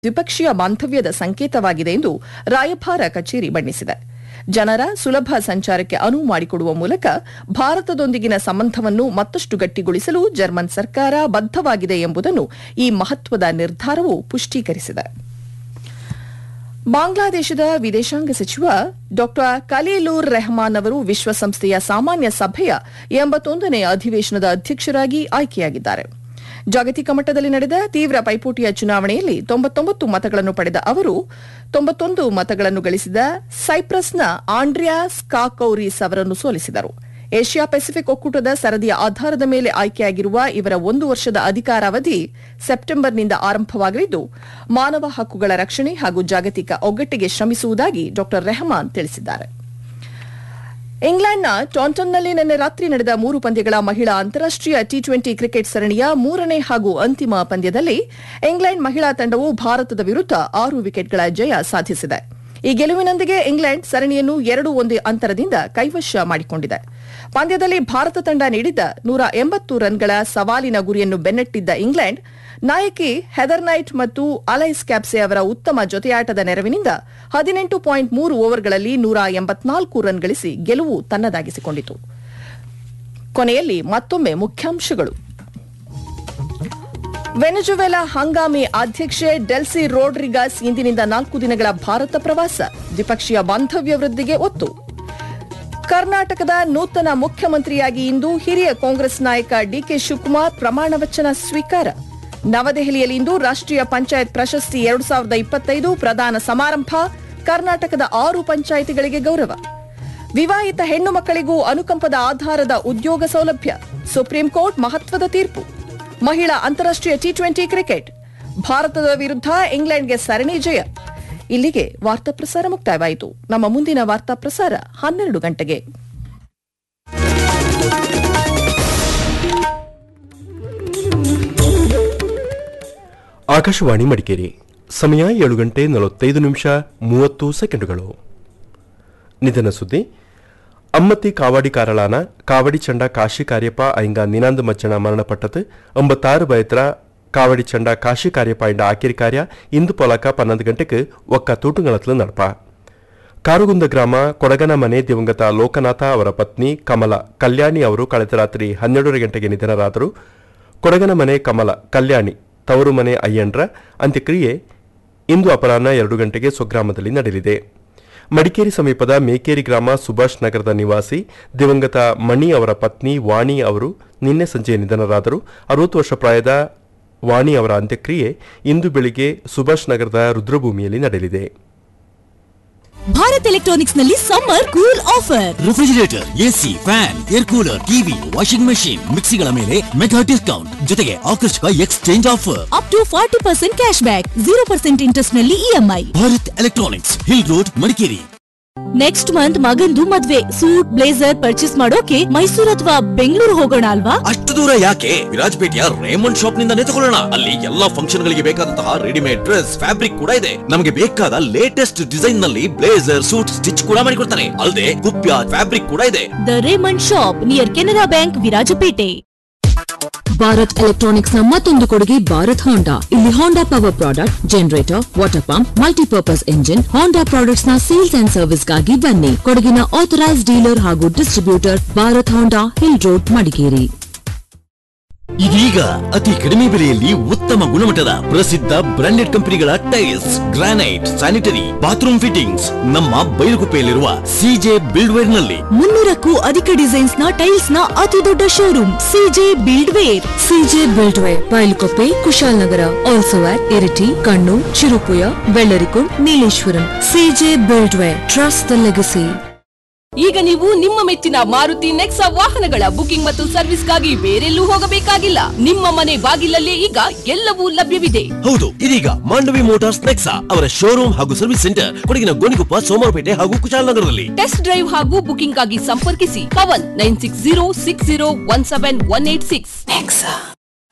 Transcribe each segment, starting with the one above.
ದ್ವಿಪಕ್ಷೀಯ ಬಾಂಧವ್ಯದ ಸಂಕೇತವಾಗಿದೆ ಎಂದು ರಾಯಭಾರ ಕಚೇರಿ ಬಣ್ಣಿಸಿದೆ ಜನರ ಸುಲಭ ಸಂಚಾರಕ್ಕೆ ಅನುವು ಮಾಡಿಕೊಡುವ ಮೂಲಕ ಭಾರತದೊಂದಿಗಿನ ಸಂಬಂಧವನ್ನು ಮತ್ತಷ್ಟು ಗಟ್ಟಿಗೊಳಿಸಲು ಜರ್ಮನ್ ಸರ್ಕಾರ ಬದ್ಧವಾಗಿದೆ ಎಂಬುದನ್ನು ಈ ಮಹತ್ವದ ನಿರ್ಧಾರವು ಪುಷ್ಟೀಕರಿಸಿದೆ ಬಾಂಗ್ಲಾದೇಶದ ವಿದೇಶಾಂಗ ಸಚಿವ ಡಾ ಖಲೀಲೂರ್ ರೆಹಮಾನ್ ಅವರು ವಿಶ್ವಸಂಸ್ಥೆಯ ಸಾಮಾನ್ಯ ಸಭೆಯ ಎಂಬತ್ತೊಂದನೇ ಅಧಿವೇಶನದ ಅಧ್ಯಕ್ಷರಾಗಿ ಆಯ್ಕೆಯಾಗಿದ್ದಾರೆ ಜಾಗತಿಕ ಮಟ್ಟದಲ್ಲಿ ನಡೆದ ತೀವ್ರ ಪೈಪೋಟಿಯ ಚುನಾವಣೆಯಲ್ಲಿ ತೊಂಬತ್ತೊಂಬತ್ತು ಮತಗಳನ್ನು ಪಡೆದ ಅವರು ತೊಂಬತ್ತೊಂದು ಮತಗಳನ್ನು ಗಳಿಸಿದ ಸೈಪ್ರಸ್ನ ಆಂಡ್ರಿಯಾ ಸ್ಕಾಕೌರಿಸ್ ಅವರನ್ನು ಸೋಲಿಸಿದರು ಏಷ್ಯಾ ಪೆಸಿಫಿಕ್ ಒಕ್ಕೂಟದ ಸರದಿಯ ಆಧಾರದ ಮೇಲೆ ಆಯ್ಕೆಯಾಗಿರುವ ಇವರ ಒಂದು ವರ್ಷದ ಅಧಿಕಾರಾವಧಿ ಸೆಪ್ಟೆಂಬರ್ನಿಂದ ಆರಂಭವಾಗಲಿದ್ದು ಮಾನವ ಹಕ್ಕುಗಳ ರಕ್ಷಣೆ ಹಾಗೂ ಜಾಗತಿಕ ಒಗ್ಗಟ್ಟಿಗೆ ಶ್ರಮಿಸುವುದಾಗಿ ಡಾ ರೆಹಮಾನ್ ತಿಳಿಸಿದ್ದಾರೆ ಇಂಗ್ಲೆಂಡ್ನ ಟಾಂಟನ್ನಲ್ಲಿ ನಿನ್ನೆ ರಾತ್ರಿ ನಡೆದ ಮೂರು ಪಂದ್ಯಗಳ ಮಹಿಳಾ ಅಂತಾರಾಷ್ಟೀಯ ಟಿ ಟ್ವೆಂಟಿ ಕ್ರಿಕೆಟ್ ಸರಣಿಯ ಮೂರನೇ ಹಾಗೂ ಅಂತಿಮ ಪಂದ್ಯದಲ್ಲಿ ಇಂಗ್ಲೆಂಡ್ ಮಹಿಳಾ ತಂಡವು ಭಾರತದ ವಿರುದ್ಧ ಆರು ವಿಕೆಟ್ಗಳ ಜಯ ಸಾಧಿಸಿದೆ ಈ ಗೆಲುವಿನೊಂದಿಗೆ ಇಂಗ್ಲೆಂಡ್ ಸರಣಿಯನ್ನು ಎರಡು ಒಂದೇ ಅಂತರದಿಂದ ಕೈವಶ ಮಾಡಿಕೊಂಡಿದೆ ಪಂದ್ಯದಲ್ಲಿ ಭಾರತ ತಂಡ ನೀಡಿದ್ದ ನೂರ ಎಂಬತ್ತು ರನ್ಗಳ ಸವಾಲಿನ ಗುರಿಯನ್ನು ಬೆನ್ನಟ್ಟಿದ್ದ ಇಂಗ್ಲೆಂಡ್ ನಾಯಕಿ ಹೆದರ್ ನೈಟ್ ಮತ್ತು ಅಲೈಸ್ ಕ್ಯಾಪ್ಸೆ ಅವರ ಉತ್ತಮ ಜೊತೆಯಾಟದ ನೆರವಿನಿಂದ ಹದಿನೆಂಟು ಪಾಯಿಂಟ್ ಮೂರು ಓವರ್ಗಳಲ್ಲಿ ನೂರ ಎಂಬತ್ನಾಲ್ಕು ರನ್ ಗಳಿಸಿ ಗೆಲುವು ತನ್ನದಾಗಿಸಿಕೊಂಡಿತು ಕೊನೆಯಲ್ಲಿ ಮತ್ತೊಮ್ಮೆ ಮುಖ್ಯಾಂಶಗಳು ವೆನೆಜುವೆಲಾ ಹಂಗಾಮಿ ಅಧ್ಯಕ್ಷೆ ಡೆಲ್ಸಿ ರೋಡ್ರಿಗಾಸ್ ಇಂದಿನಿಂದ ನಾಲ್ಕು ದಿನಗಳ ಭಾರತ ಪ್ರವಾಸ ದ್ವಿಪಕ್ಷೀಯ ಬಾಂಧವ್ಯ ವೃದ್ಧಿಗೆ ಒತ್ತು ಕರ್ನಾಟಕದ ನೂತನ ಮುಖ್ಯಮಂತ್ರಿಯಾಗಿ ಇಂದು ಹಿರಿಯ ಕಾಂಗ್ರೆಸ್ ನಾಯಕ ಡಿಕೆ ಶಿವಕುಮಾರ್ ಪ್ರಮಾಣ ವಚನ ಸ್ವೀಕಾರ ನವದೆಹಲಿಯಲ್ಲಿಂದು ರಾಷ್ಟ್ರೀಯ ಪಂಚಾಯತ್ ಪ್ರಶಸ್ತಿ ಎರಡು ಸಾವಿರದ ಇಪ್ಪತ್ತೈದು ಪ್ರದಾನ ಸಮಾರಂಭ ಕರ್ನಾಟಕದ ಆರು ಪಂಚಾಯಿತಿಗಳಿಗೆ ಗೌರವ ವಿವಾಹಿತ ಹೆಣ್ಣು ಮಕ್ಕಳಿಗೂ ಅನುಕಂಪದ ಆಧಾರದ ಉದ್ಯೋಗ ಸೌಲಭ್ಯ ಸುಪ್ರೀಂ ಕೋರ್ಟ್ ಮಹತ್ವದ ತೀರ್ಪು ಮಹಿಳಾ ಅಂತಾರಾಷ್ಟೀಯ ಟಿ ಟ್ವೆಂಟಿ ಕ್ರಿಕೆಟ್ ಭಾರತದ ವಿರುದ್ಧ ಇಂಗ್ಲೆಂಡ್ಗೆ ಸರಣಿ ಜಯ ಇಲ್ಲಿಗೆ ವಾರ್ತಾ ಪ್ರಸಾರ ಮುಕ್ತಾಯವಾಯಿತು ನಮ್ಮ ಮುಂದಿನ ವಾರ್ತಾ ಪ್ರಸಾರ ಹನ್ನೆರಡು ಗಂಟೆಗೆ ಆಕಾಶವಾಣಿ ಮಡಿಕೇರಿ ಸಮಯ ಏಳು ಗಂಟೆ ನಲವತ್ತೈದು ನಿಮಿಷ ಮೂವತ್ತು ಸೆಕೆಂಡುಗಳು ನಿಧನ ಸುದ್ದಿ ಅಮ್ಮತ್ತಿ ಕಾವಾಡಿ ಕಾರಳಾನ ಕಾವಡಿ ಚಂಡ ಕಾಶಿ ಕಾರ್ಯಪ ಐಂಗ ನಿನಾಂದ ಮಜ್ಜನ ಮರಣಪಟ್ಟದು ಒಂಬತ್ತಾರು ಬಯತ್ರ ಕಾವಡಿ ಚಂಡ ಕಾಶಿ ಕಾರ್ಯಪ ಇಂಡ ಆಕಿರಿ ಕಾರ್ಯ ಇಂದು ಪೊಲಕ ಪನ್ನೊಂದು ಗಂಟೆಗೆ ಒಕ್ಕ ತೂಟುಗಳತ್ಲು ನಡಪ ಕಾರುಗುಂದ ಗ್ರಾಮ ಕೊಡಗನ ಮನೆ ದಿವಂಗತ ಲೋಕನಾಥ ಅವರ ಪತ್ನಿ ಕಮಲ ಕಲ್ಯಾಣಿ ಅವರು ಕಳೆದ ರಾತ್ರಿ ಹನ್ನೆರಡೂವರೆ ಗಂಟೆಗೆ ನಿಧನರಾದರು ಕೊಡಗನ ಮನೆ ಕಮಲ ಕಲ್ಯಾಣಿ ತವರು ಮನೆ ಅಯ್ಯಂಡ್ರ ಅಂತ್ಯಕ್ರಿಯೆ ಇಂದು ಅಪರಾಹ್ನ ಎರಡು ಗಂಟೆಗೆ ಸ್ವಗ್ರಾಮದಲ್ಲಿ ನಡೆಯಲಿದೆ ಮಡಿಕೇರಿ ಸಮೀಪದ ಮೇಕೇರಿ ಗ್ರಾಮ ಸುಭಾಷ್ ನಗರದ ನಿವಾಸಿ ದಿವಂಗತ ಮಣಿ ಅವರ ಪತ್ನಿ ವಾಣಿ ಅವರು ನಿನ್ನೆ ಸಂಜೆ ನಿಧನರಾದರು ಅರವತ್ತು ವರ್ಷ ಪ್ರಾಯದ ವಾಣಿ ಅವರ ಅಂತ್ಯಕ್ರಿಯೆ ಇಂದು ಬೆಳಿಗ್ಗೆ ಸುಭಾಷ್ ನಗರದ ರುದ್ರಭೂಮಿಯಲ್ಲಿ ನಡೆಯಲಿದೆ ಭಾರತ್ ಎಲೆಕ್ಟ್ರಾನಿಕ್ಸ್ ನಲ್ಲಿ summer cool offer refrigerator AC fan air cooler TV washing machine ಮಿಕ್ಸಿಗಳ ಮೇಲೆ ಮೆಗಾ ಡಿಸ್ಕೌಂಟ್ ಜೊತೆಗೆ ಆಕರ್ಷಕ exchange offer up to forty percent cash back zero percent interest ನಲ್ಲಿ EMI Bharat electronics hill road Madikeri next month ಮಗಂದು ಮದ್ವೆ suit blazer purchase ಮಾಡೋಕೆ ಮೈಸೂರು ಅಥವಾ ಬೆಂಗಳೂರು ಹೋಗೋಣ ಅಲ್ವಾ ಅಷ್ಟು ದೂರ ಯಾಕೆ ವಿರಾಜಪೇಟೆಯ ರೇಮಂಡ್ ಶಾಪ್ ನಿಂದಾನೇ ತಗೊಳ್ಳೋಣ ಅಲ್ಲಿ ಎಲ್ಲಾ ಫಂಕ್ಷನ್ ಗಳಿಗೆ ಬೇಕಾದಂತಹ ರೆಡಿಮೇಡ್ ಡ್ರೆಸ್ ಫ್ಯಾಬ್ರಿಕ್ ಕೂಡ ಇದೆ ನಮಗೆ ಬೇಕಾದ ಲೇಟೆಸ್ಟ್ ಡಿಸೈನ್ ನಲ್ಲಿ ಬ್ಲೇಸರ್ ಸೂಟ್ ಸ್ಟಿಚ್ ಕೂಡ ಮಾಡಿಕೊಡ್ತಾನೆ ಅಲ್ಲದೆ ಕುಪ್ಯ ಫ್ಯಾಬ್ರಿಕ್ ಕೂಡ ಇದೆ the Raymond shop near Canara bank Virajpet Bharat electronics ನ ಮತ್ತೊಂದು ಕೊಡುಗೆ ಭಾರತ್ ಹೋಂಡಾ ಇಲ್ಲಿ Honda power product generator water pump multipurpose engine Honda products ನ ಸೇಲ್ಸ್ ಅಂಡ್ ಸರ್ವಿಸ್ ಗಾಗಿ ಬನ್ನಿ ಕೊಡಗಿನ ಆಥರೈಸ್ ಡೀಲರ್ ಹಾಗೂ distributor Bharat Honda hill road Madikeri ಇದೀಗ ಅತಿ ಕಡಿಮೆ ಬೆಲೆಯಲ್ಲಿ ಉತ್ತಮ ಗುಣಮಟ್ಟದ ಪ್ರಸಿದ್ಧ ಬ್ರಾಂಡೆಡ್ ಕಂಪನಿಗಳ tiles granite sanitary bathroom fittings ನಮ್ಮ ಬೈಲುಗುಪ್ಪೆಯಲ್ಲಿರುವ ಸಿಜೆ ಬಿಲ್ಡ್ವೇರ್ ನಲ್ಲಿ ಮುನ್ನೂರಕ್ಕೂ ಅಧಿಕ ಡಿಸೈನ್ಸ್ ನ ಟೈಲ್ಸ್ ನ ಅತಿ ದೊಡ್ಡ showroom CJ build ware CJ buildware Bylakuppe Kushalnagar also at Iritty Kannur Cherupuzha Vellarikundu Nileshwaram CJ buildware trust the legacy ಈಗ ನೀವು ನಿಮ್ಮ ಮೆಚ್ಚಿನ ಮಾರುತಿ ನೆಕ್ಸಾ ವಾಹನಗಳ ಬುಕಿಂಗ್ ಮತ್ತು ಸರ್ವಿಸ್ಗಾಗಿ ಬೇರೆಲ್ಲೂ ಹೋಗಬೇಕಾಗಿಲ್ಲ ನಿಮ್ಮ ಮನೆ ಬಾಗಿಲಲ್ಲೇ ಈಗ ಎಲ್ಲವೂ ಲಭ್ಯವಿದೆ ಹೌದು ಇದೀಗ ಮಾಂಡವಿ ಮೋಟಾರ್ಸ್ ನೆಕ್ಸಾ ಅವರ ಶೋರೂಮ್ ಹಾಗೂ ಸರ್ವಿಸ್ ಸೆಂಟರ್ ಕೊಡಗಿನ ಗೋಣಿಕೊಪ್ಪ ಸೋಮವಾರಪೇಟೆ ಹಾಗೂ ಕುಶಾಲನಗರದಲ್ಲಿ ಟೆಸ್ಟ್ ಡ್ರೈವ್ ಹಾಗೂ ಬುಕಿಂಗ್ ಆಗಿ ಸಂಪರ್ಕಿಸಿ Pawan nine six zero six zero one seven one eight six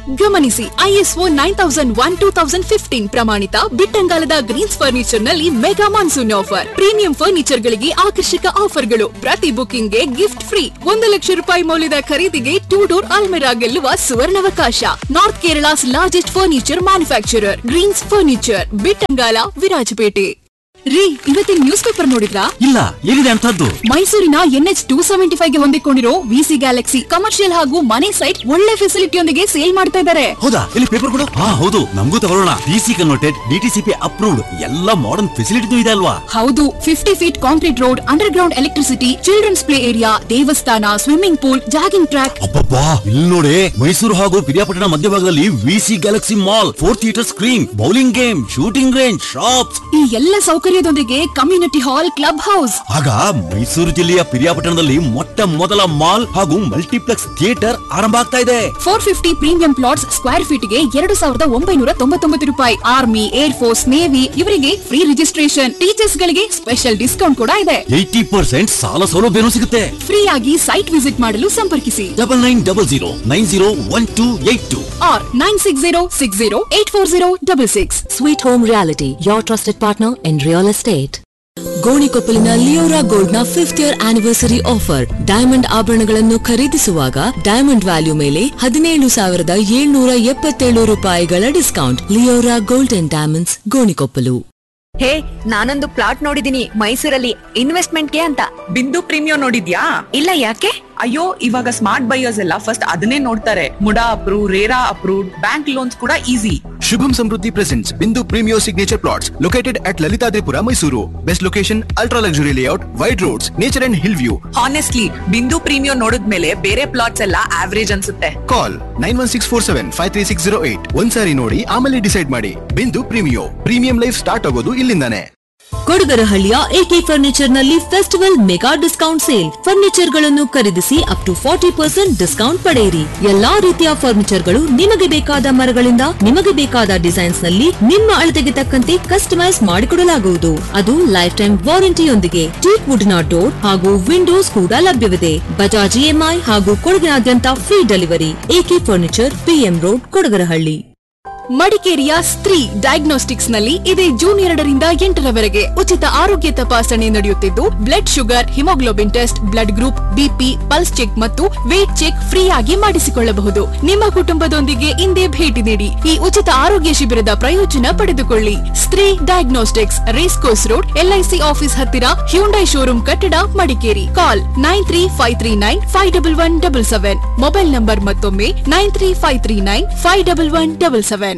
ಗಮನಿಸಿ ISO nine thousand one two thousand fifteen ಪ್ರಮಾಣಿತ ಬಿಟ್ಟಂಗಾಲದ ಗ್ರೀನ್ಸ್ ಫರ್ನಿಚರ್ ನಲ್ಲಿ mega monsoon offer premium furniture ಗಳಿಗೆ ಆಕರ್ಷಕ ಆಫರ್ಗಳು ಪ್ರತಿ ಬುಕಿಂಗ್ ಗೆ ಗಿಫ್ಟ್ ಫ್ರೀ ಒಂದು ಲಕ್ಷ ರೂಪಾಯಿ ಮೌಲ್ಯದ ಖರೀದಿಗೆ ಟೂ ಡೋರ್ ಅಲ್ಮೆರಾ ಗೆಲ್ಲುವ ಸುವರ್ಣಾವಕಾಶ north Kerala's largest furniture manufacturer greens furniture Bittangala Virajpet ರೀ ಇವತ್ತಿನ ನ್ಯೂಸ್ ಪೇಪರ್ ನೋಡಿದ್ರಾ ಇಲ್ಲ ಏನಿದೆ ಅಂತದ್ದು ಮೈಸೂರಿನ ಎನ್ಎಚ್ ಟೂ ಸೆವೆಂಟಿ ಫೈವ್ ಗೆ ಹೊಂದಿಕೊಂಡಿರೋ ವಿಸಿ ಗ್ಯಾಲಕ್ಸಿ ಕಮರ್ಷಿಯಲ್ ಹಾಗೂ ಮನೆ ಸೈಟ್ ಒಳ್ಳೆ ಫೆಸಿಲಿಟಿಯೊಂದಿಗೆ ಸೇಲ್ ಮಾಡ್ತಾ ಇದ್ದಾರೆ ಹೌದಾ ಇಲ್ಲಿ ಪೇಪರ್ ಕೊಡು ಹಾ ಹೌದು ನಮಗೂ ತಗೊಳ್ಳೋಣ ಡಿಸಿ ಕನ್ವರ್ಟೆಡ್ ಡಿಟಿಸಿಪಿ ಅಪ್ರೂವ್ಡ್ ಎಲ್ಲ ಮಾಡರ್ನ್ ಫೆಸಿಲಿಟಿ ಇದೆ ಅಲ್ವಾ ಹೌದು fifty feet concrete road underground electricity children's play area ದೇವಸ್ಥಾನ ಸ್ವಿಮ್ಮಿಂಗ್ ಪೂಲ್ ಜಾಗಿಂಗ್ ಟ್ರ್ಯಾಕ್ ಅಬ್ಬಬ್ಬಾ ಇಲ್ಲಿ ನೋಡಿ ಮೈಸೂರು ಹಾಗೂ ಪಿರಿಯಾಪಟ್ಟಣ ಮಧ್ಯಭಾಗದಲ್ಲಿ VC galaxy mall four theatre screen bowling game shooting range shops ಈ ಎಲ್ಲ ಸೌಕರ್ಯದೊಂದಿಗೆ ಕಮ್ಯುನಿಟಿ ಹಾಲ್ ಕ್ಲಬ್ ಹೌಸ್ ಆಗ ಮೈಸೂರು ಜಿಲ್ಲೆಯ ಪಿರಿಯಾಪಟ್ಟಣದಲ್ಲಿ ಮೊಟ್ಟ ಮೊದಲ ಮಾಲ್ ಹಾಗೂ ಮಲ್ಟಿಪ್ಲೆಕ್ಸ್ ಥಿಯೇಟರ್ ಆರಂಭ ಆಗ್ತಾ ಇದೆ four fifty premium plots square feet ಗೆ ಎರಡು ಸಾವಿರದ ಒಂಬೈನೂರ ತೊಂಬತ್ತೊಂಬತ್ತು ರೂಪಾಯಿ ಆರ್ಮಿ ಏರ್ ಫೋರ್ಸ್ ನೇವಿ ಇವರಿಗೆ ಫ್ರೀ ರಿಜಿಸ್ಟ್ರೇಷನ್ ಟೀಚರ್ಸ್ ಗಳಿಗೆ ಸ್ಪೆಷಲ್ ಡಿಸ್ಕೌಂಟ್ ಕೂಡ ಇದೆ ಏಯ್ಟಿ ಪರ್ಸೆಂಟ್ ಸಾಲ ಸೌಲಭ್ಯನೂ ಸಿಗುತ್ತೆ ಫ್ರೀ ಆಗಿ ಸೈಟ್ ವಿಸಿಟ್ ಮಾಡಲು ಸಂಪರ್ಕಿಸಿ double nine double zero nine zero one two eight two or 9606084066. Sweet Home Reality, your trusted partner in real estate. ಗೋಣಿಕೊಪ್ಪಲಿನ ಲಿಯೋರಾ ಗೋಲ್ಡ್ ನ fifth year anniversary offer diamond ಆಭರಣಗಳನ್ನು ಖರೀದಿಸುವಾಗ diamond value ಮೇಲೆ ಹದಿನೇಳು ಸಾವಿರದ ಏಳ್ನೂರ ಎಪ್ಪತ್ತೇಳು ರೂಪಾಯಿಗಳ discount Leora gold and diamonds Gonikoppal hey ನಾನೊಂದು ಪ್ಲಾಟ್ ನೋಡಿದೀನಿ ಮೈಸೂರಲ್ಲಿ ಇನ್ವೆಸ್ಟ್ಮೆಂಟ್ಗೆ ಅಂತ ಬಿಂದು ಪ್ರೀಮಿಯಂ ನೋಡಿದ್ಯಾ ಇಲ್ಲ ಯಾಕೆ ಅಯ್ಯೋ ಇವಾಗ ಸ್ಮಾರ್ಟ್ ಬೈಯರ್ಸ್ ಎಲ್ಲ ಫಸ್ಟ್ ಅದನ್ನೇ ನೋಡ್ತಾರೆ MUDA approve RERA approved bank loans ಕೂಡ easy Shubham Samruddhi presents Bindu Premio Signature Plots located at Lalitadripura, Mysuru. Best location, ultra luxury layout, wide roads, nature and hill view. Honestly Bindu premium ನೋಡಿದ್ಮೇಲೆ ಬೇರೆ plots ಎಲ್ಲ average ಅನ್ಸುತ್ತೆ Call 91647-53608. ಒಂದ್ಸಾರಿ ನೋಡಿ ಆಮೇಲೆ decide ಮಾಡಿ ಬಿಂದು ಪ್ರೀಮಿಯೋ ಪ್ರೀಮಿಯಂ ಲೈಫ್ ಸ್ಟಾರ್ಟ್ ಆಗೋದು ಇಲ್ಲಿಂದಾನೆ ಕೊಡಗರಹಳ್ಳಿಯ ಎಕೆ ಫರ್ನಿಚರ್ ನಲ್ಲಿ festival mega discount sale furniture ಗಳನ್ನು ಖರೀದಿಸಿ up to forty percent discount ಪಡೆಯಿರಿ ಎಲ್ಲಾ ರೀತಿಯ ಫರ್ನಿಚರ್ ಗಳು ನಿಮಗೆ ಬೇಕಾದ ಮರಗಳಿಂದ ನಿಮಗೆ ಬೇಕಾದ ಡಿಸೈನ್ಸ್ ನಲ್ಲಿ ನಿಮ್ಮ ಅಳತೆಗೆ ತಕ್ಕಂತೆ ಕಸ್ಟಮೈಸ್ ಮಾಡಿಕೊಡಲಾಗುವುದು ಅದು ಲೈಫ್ ಟೈಮ್ ವಾರಂಟಿಯೊಂದಿಗೆ ಟೀಕ್ ವುಡ್ ನ ಡೋರ್ ಹಾಗೂ ವಿಂಡೋಸ್ ಕೂಡ ಲಭ್ಯವಿದೆ ಬಜಾಜ್ ಇಎಂಐ ಹಾಗೂ ಕೊಡಗಿನಾದ್ಯಂತ free delivery AK furniture PM road Kodagarahalli ಮಡಿಕೇರಿಯ ಸ್ತ್ರೀ ಡಯಾಗ್ನೋಸ್ಟಿಕ್ಸ್ ನಲ್ಲಿ ಇದೇ ಜೂನ್ ಎರಡರಿಂದ ಎಂಟರವರೆಗೆ ಉಚಿತ ಆರೋಗ್ಯ ತಪಾಸಣೆ ನಡೆಯುತ್ತಿದ್ದು blood sugar haemoglobin test blood group BP pulse check ಮತ್ತು ವೇಟ್ ಚೆಕ್ ಫ್ರೀ ಆಗಿ ಮಾಡಿಸಿಕೊಳ್ಳಬಹುದು ನಿಮ್ಮ ಕುಟುಂಬದೊಂದಿಗೆ ಇಂದೇ ಭೇಟಿ ನೀಡಿ ಈ ಉಚಿತ ಆರೋಗ್ಯ ಶಿಬಿರದ ಪ್ರಯೋಜನ ಪಡೆದುಕೊಳ್ಳಿ Stree diagnostics race course road LIC office ಹತ್ತಿರ ಹ್ಯೂಂಡೈ ಶೋರೂಮ್ ಕಟ್ಟಡ Madikeri call nine three five three nine five double one double seven mobile number ಮತ್ತೊಮ್ಮೆ nine three five three nine five double one double seven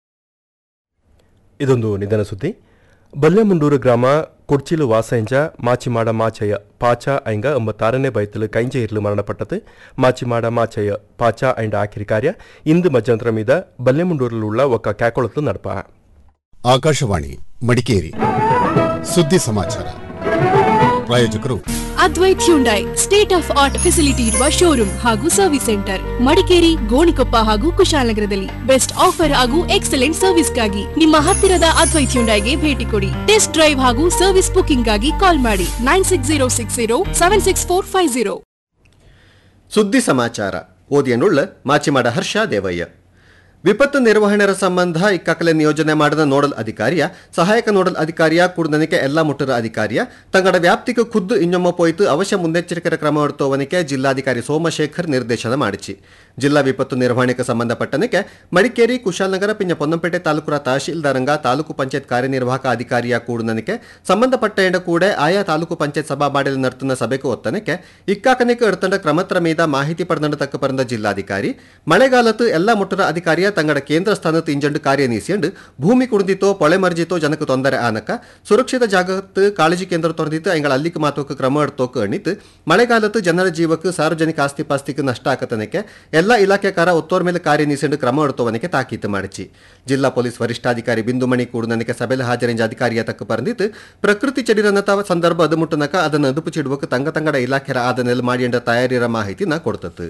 ಇದೊಂದು ನಿಧನ ಸುದ್ದಿ ಬಲ್ಯಮುಂಡೂರು ಗ್ರಾಮ ಕೊಡ್ಚಿಲು ವಾಸಂಜ ಮಾಚಿಮಾಡ ಮಾಚಯ್ಯ ಪಾಚ ಐಂಗ ಎಂಬತ್ತಾರನೇ ಬೈತಲು ಕೈಂಜೆ ಇರ್ಲು ಮರಣಪಟ್ಟது ಮಾಚಿಮಾಡ ಮಾಚಯ್ಯ ಪಾಚ ಐಂಡ ಆಖಿರಿ ಕಾರ್ಯ ಇಂದು ಮಧ್ಯಂತರ ಮೀದ ಬಲ್ಯಮುಂಡೂರಲ್ಲುಳ್ಳ ಒಕ್ಕ ಕ್ಯಾಕೊಳತ್ತು ನಡಪ ಆಕಾಶವಾಣಿ ಮಡಿಕೇರಿ ಸುದ್ದಿ ಸಮಾಚಾರ ಪ್ರಾಯೋಜಕರು Advait Hyundai state of art facility ಇರುವ ಶೋರೂಮ್ ಹಾಗೂ ಸರ್ವಿಸ್ ಸೆಂಟರ್ ಮಡಿಕೇರಿ ಗೋಣಿಕೊಪ್ಪ ಹಾಗೂ ಕುಶಾಲನಗರದಲ್ಲಿ ಬೆಸ್ಟ್ ಆಫರ್ ಹಾಗೂ ಎಕ್ಸಲೆಂಟ್ ಸರ್ವಿಸ್ಗಾಗಿ ನಿಮ್ಮ ಹತ್ತಿರದ ಅದ್ವೈತ್ ಹ್ಯುಂಡೈಗೆ ಭೇಟಿ ಕೊಡಿ ಟೆಸ್ಟ್ ಡ್ರೈವ್ ಹಾಗೂ ಸರ್ವಿಸ್ ಬುಕಿಂಗ್ ಗಾಗಿ ಕಾಲ್ ಮಾಡಿ nine six zero six zero seven six four five zero ಸುದ್ದಿ ಸಮಾಚಾರ ಓದಿಯನುಳ್ಳ ಮಾಚಿಮಾಡ ಹರ್ಷ ದೇವಯ್ಯ ವಿಪತ್ತು ನಿರ್ವಹಣೆರ ಸಂಬಂಧ ಇಕ್ಕಾಕಲೆ ನಿಯೋಜನೆ ಮಾಡಿದ ನೋಡಲ್ ಅಧಿಕಾರಿಯ ಸಹಾಯಕ ನೋಡಲ್ ಅಧಿಕಾರಿಯ ಕೂಡದನಿಕೆ ಎಲ್ಲ ಮುಟ್ಟರ ಅಧಿಕಾರಿಯ ತಂಗಡ ವ್ಯಾಪ್ತಿಗೆ ಖುದ್ದು ಇನ್ನೊಮ್ಮ ಪೋಯ್ತು ಅವಶ್ಯ ಮುನ್ನೆಚ್ಚರಿಕೆಯ ಕ್ರಮ ಹೊರತುವನಿಕೆ ಜಿಲ್ಲಾಧಿಕಾರಿ ಸೋಮಶೇಖರ್ ನಿರ್ದೇಶನ ಮಾಡಿಚಿ ಜಿಲ್ಲಾ ವಿಪತ್ತು ನಿರ್ವಹಣೆಗೆ ಸಂಬಂಧಪಟ್ಟನಕ್ಕೆ ಮಡಿಕೇರಿ ಕುಶಾಲನಗರ ಪಿಂಜ ಪೊನ್ನಂಪೇಟೆ ತಾಲೂಕುರ ತಹಶೀಲ್ದಾರಂಗ ತಾಲೂಕು ಪಂಚಾಯತ್ ಕಾರ್ಯನಿರ್ವಾಹಕ ಅಧಿಕಾರಿಯ ಕೂಡನನಿಕೆ ಸಂಬಂಧಪಟ್ಟ ಎಂಡ ಕೂಡೆ ಆಯಾ ತಾಲೂಕು ಪಂಚಾಯತ್ ಸಭಾ ಬಾಡಲಿ ನರ್ತುನ ಸಭೆಗೆ ಒತ್ತನಕ್ಕೆ ಇಕ್ಕಾಕನಿಕೆ ಎಡ್ತಂಡ ಕ್ರಮತ್ರ ಮೀದ ಮಾಹಿತಿ ಪಡೆದಂಡ ತಕ್ಕ ಪರಂದ ಜಿಲ್ಲಾಧಿಕಾರಿ ಮಳೆಗಾಲತ್ತು ಎಲ್ಲ ಮುಟ್ಟರ ಅಧಿಕಾರಿಯ ತಂಗಡ ಕೇಂದ್ರ ಸ್ಥಾನത്ത് ಇಂಜಂಡು ಕಾರ್ಯನೀಸಿಯಂಡು ಭೂಮಿ ಕುಡಿದಿತ್ತೋ ಪೊಳೆ ಮರ್ಜಿತೋ ಜನಕ್ಕೆ ತೊಂದರೆ ಆನಕ ಸುರಕ್ಷಿತ ಜಾಗತ್ತು ಕಾಳಜಿ ಕೇಂದ್ರ ತೊರೆದಿತ್ತು ಎಂಗಳ ಅಲ್ಲಿಗೆ ಮಾತೋಕ ಕ್ರಮ ಎಡ್ತೋಕ ಎಣ್ಣಿತ್ತು ಮಳೆಗಾಲತ್ತು ಜನರ ಜೀವಕ್ಕೆ ಸಾರ್ವಜನಿಕ ಆಸ್ತಿ ಪಾಸ್ತಿಗೆ ನಷ್ಟ ಆಕತನಕ್ಕೆ ಎಲ್ಲ ಇಲಾಖೆಕಾರ ಒತ್ತೋರ್ ಮೇಲೆ ಕಾರ್ಯನೀಸಿಂಡು ಕ್ರಮ ಎಡ್ತೋವನಕ್ಕೆ ತಾಕೀತು ಮಾಡಿಚಿ ಜಿಲ್ಲಾ ಪೊಲೀಸ್ ವರಿಷ್ಠಾಧಿಕಾರಿ ಬಿಂದುಮಣಿ ಕೂಡನಕ್ಕೆ ಸಭೆಯಲ್ಲಿ ಹಾಜರಿಂಜ ಅಧಿಕಾರಿಯ ತಕ್ಕ ಪರಂದಿತ್ತು ಪ್ರಕೃತಿ ಚಡಿರನತ ಸಂದರ್ಭ ಅದು ಮುಟ್ಟನಕ ಅದನ್ನು ಅದುಪು ಚಿಡುವಕ್ಕೆ ತಂಗ ತಂಗಡ ಇಲಾಖೆರ ಆದನೆಲ್ಲ ಮಾಡಿಯಂಡ ತಯಾರಿರ ಮಾಹಿತಿನ ಕೊಡ್ತತ್ತು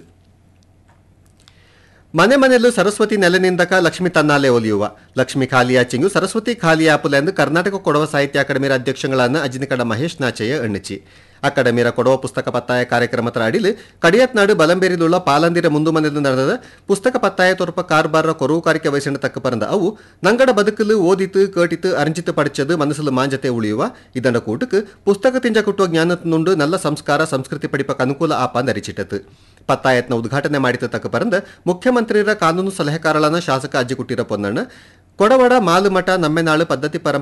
ಮನೆ ಮನೆಯಲ್ಲೂ ಸರಸ್ವತಿ ನೆಲೆನಿಂದಕ ಲಕ್ಷ್ಮಿ ತನ್ನಾಲೆ ಒಲಿಯುವ ಲಕ್ಷ್ಮಿ ಖಾಲಿಯಾಚಿಂಗು ಸರಸ್ವತಿ ಖಾಲಿಯಾಪುಲ ಎಂದು ಕರ್ನಾಟಕ ಕೊಡವ ಸಾಹಿತ್ಯ ಅಕಾಡೆಮಿ ಅಧ್ಯಕ್ಷಗಳನ್ನ ಅಜಿನಿಕಡ ಮಹೇಶ್ ನಾಚಯ್ಯ ಎಣ್ಣಿಚಿ ಅಕಾಡೆಮಿರ ಕೊಡವ ಪುಸ್ತಕ ಪತ್ತಾಯ ಕಾರ್ಯಕ್ರಮದ ಅಡಿಲು ಕಡಿಯತ್ನಾಡು ಬಲಂಬೇರಿലുള്ള ಪಾಲಂದಿರ ಮುಂದುಮನೆಯಲ್ಲಿ ನಡೆದ ಪುಸ್ತಕ ಪತ್ತಾಯ ತೊರಪ ಕಾರ್ಬಾರ ಕೊರವುಕಾರಿಕೆ ವಹಿಸಿನ ತಕ್ಕ ಪರಂದ ಅವು ನಂಗಡ ಬದುಕಲು ಓದಿತು ಕೇಟಿತು ಅರಿஞ்சித்து படிச்சது ಮನಸ್ಸಲು ಮಾಂಜತೆ ಉಳಿಯುವ ಇದನ್ನ ಕೂಟಕ್ಕೆ ಪುಸ್ತಕ ತಿಂಜ ಕುಟ್ಟುವ ಜ್ಞಾನನುಂಡು ನಲ್ಲ ಸಂಸ್ಕಾರ ಸಂಸ್ಕೃತಿ ಪಡಿಪಕ್ಕೆ ಅನುಕೂಲ ಆಪ ನರಿಚಿಟ್ಟತು ಪತ್ತಾಯತ್ನ ಉದ್ಘಾಟನೆ ಮಾಡಿದ ತಕ್ಕ ಪರಂದ ಮುಖ್ಯಮಂತ್ರಿರ ಕಾನೂನು ಸಲಹೆಕಾರಳನ ಶಾಸಕ ಅಜ್ಜಿ ಕುಟ್ಟಿರ ಪೊನ್ನಣ್ಣ ಕೊಡವಡ ಮಾಲುಮಠ ನಮ್ಮೆನಾಳು ಪದ್ಧತಿ ಪರಂಪರೆ